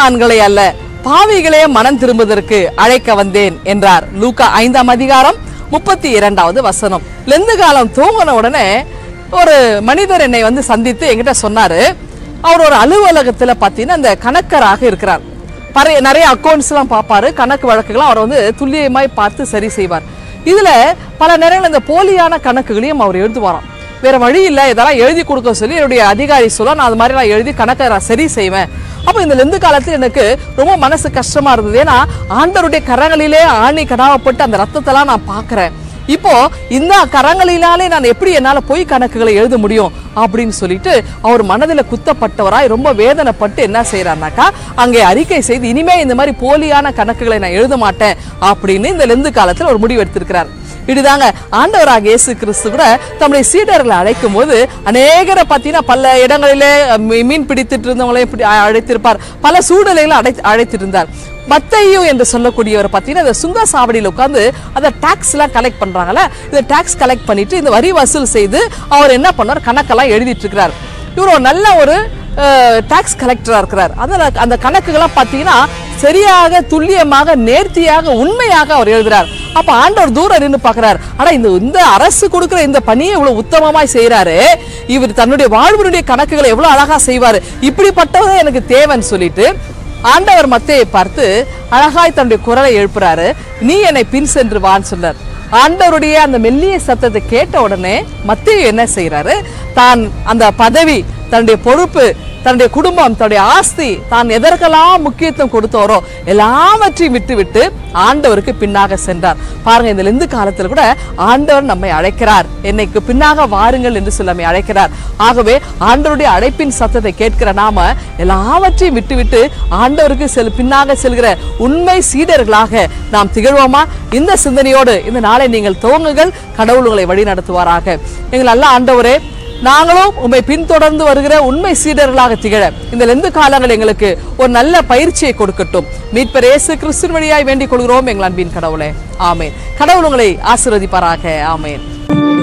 நீதிமான்களை அல்ல பாவிகளே மனம் திரும்புவதற்கு அழைக்க வந்தேன் என்றார் லூக்கா ஐந்தாம் அதிகாரம் முப்பத்தி இரண்டாவது வசனம் லெந்து காலம் தூங்கின உடனே ஒரு மனிதர் என்னை வந்து சந்தித்து என்கிட்ட சொன்னாரு அவர் ஒரு அலுவலகத்துல பாத்தீங்கன்னா அந்த கணக்கராக இருக்கிறார் பறைய நிறைய அக்கௌண்ட்ஸ் எல்லாம் பார்ப்பாரு கணக்கு வழக்குகளும் அவர் வந்து துல்லியமாய் பார்த்து சரி செய்வார் இதுல பல நேரங்கள் இந்த போலியான கணக்குகளையும் அவர் எழுதுவாராம் வேற வழி இல்லை இதெல்லாம் எழுதி கொடுக்க சொல்லி என்னுடைய அதிகாரி சொல்ல நான் அது மாதிரி நான் எழுதி கணக்கை நான் சரி செய்வேன் அப்போ இந்த லெந்து காலத்தில் எனக்கு ரொம்ப மனசு கஷ்டமா இருந்தது ஏன்னா ஆண்டவருடைய கரங்களிலே ஆணி கடாவப்பட்டு அந்த ரத்தத்தெல்லாம் நான் பார்க்கிறேன் இப்போ இந்த கரங்களினாலே நான் எப்படி என்னால பொய் கணக்குகளை எழுத முடியும் அப்படின்னு சொல்லிட்டு அவர் மனதில் குத்தப்பட்டவராய் ரொம்ப வேதனைப்பட்டு என்ன செய்யறாருனாக்கா அங்கே அறிக்கை செய்து இனிமே இந்த மாதிரி போலியான கணக்குகளை நான் எழுத மாட்டேன் அப்படின்னு இந்த லெந்து காலத்தில் ஒரு முடிவு எடுத்திருக்கிறார் இப்படிதாங்க ஆண்டவராக இயேசு கிறிஸ்து கூட தம்முடைய சீடர்களை அழைக்கும் போது அநேகரை பார்த்தீங்கன்னா பல இடங்களிலே மீ- மீன் பிடித்துட்டு இருந்தவங்களையும் இப்படி அ- அழைத்திருப்பார் பல சூழ்நிலைகளை அடை அழைத்திருந்தார் மத்தையு என்று சொல்லக்கூடியவர் பார்த்தீங்கன்னா இந்த சுங்க சாவடியில் உட்காந்து அந்த டாக்ஸ் எல்லாம் கலெக்ட் பண்றாங்கல்ல இந்த டாக்ஸ் கலெக்ட் பண்ணிட்டு இந்த வரி வசூல் செய்து அவர் என்ன பண்ணார் கணக்கெல்லாம் எழுதிட்டு இருக்கிறார் இவர் ஒரு நல்ல ஒரு டாக்ஸ் கலெக்டரா இருக்கிறார் அதில் அந்த கணக்குகள்லாம் பார்த்தீங்கன்னா சரியாக துல்லியமாக நேர்த்தியாக உண்மையாக அவர் எழுதுறார் அப்ப ஆண்டவர் தூரம் நின்று பார்க்கிறார் ஆனா இந்த இந்த அரசு கொடுக்கிற இந்த பணியை இவ்வளவு உத்தமமாய் செய்யறாரு இவர் தன்னுடைய வாழ்வினுடைய கணக்குகளை எவ்வளவு அழகா செய்வாரு இப்படிப்பட்டவர் எனக்கு தேவைன்னு சொல்லிட்டு ஆண்டவர் மத்தையை பார்த்து அழகாய் தன்னுடைய குரலை எழுப்புறாரு நீ என்னை பின் சென்று வான்னு சொன்னார் ஆண்டவருடைய அந்த மெல்லிய சத்தத்தை கேட்ட உடனே மத்திய என்ன செய்யறாரு தான் அந்த பதவி தன்னுடைய பொறுப்பு தன்னுடைய குடும்பம் தன்னுடைய ஆஸ்தி தான் எதற்கெல்லாம் முக்கியத்துவம் கொடுத்தாரோ எல்லாவற்றையும் விட்டு விட்டு ஆண்டவருக்கு பின்னாக சென்றார் பாருங்க இந்த லெந்து காலத்துல கூட ஆண்டவர் நம்மை அழைக்கிறார் என்னைக்கு பின்னாக வாருங்கள் என்று சொல்லி நம்மை அழைக்கிறார் ஆகவே ஆண்டவருடைய அழைப்பின் சத்தத்தை கேட்கிற நாம எல்லாவற்றையும் விட்டுவிட்டு ஆண்டவருக்கு செல் பின்னாக செல்கிற உண்மை சீடர்களாக நாம் திகழ்வோமா இந்த சிந்தனையோடு இந்த நாளை நீங்கள் துவங்குங்கள் கடவுள் உங்களை வழி நடத்துவாராக எங்கள் நல்ல ஆண்டவரே நாங்களும் உம்மை பின்தொடர்ந்து வருகிற உண்மை சீடர்களாக திகழ இந்த லெந்து காலங்கள் எங்களுக்கு ஒரு நல்ல பயிற்சியை கொடுக்கட்டும் மீட்பர் இயேசு கிறிஸ்துவின் வழியாய் வேண்டிக் கொள்கிறோம் எங்கள் அன்பின் கடவுளே ஆமேன் கடவுள் உங்களை ஆசீர்வதிப்பாராக ஆமேன்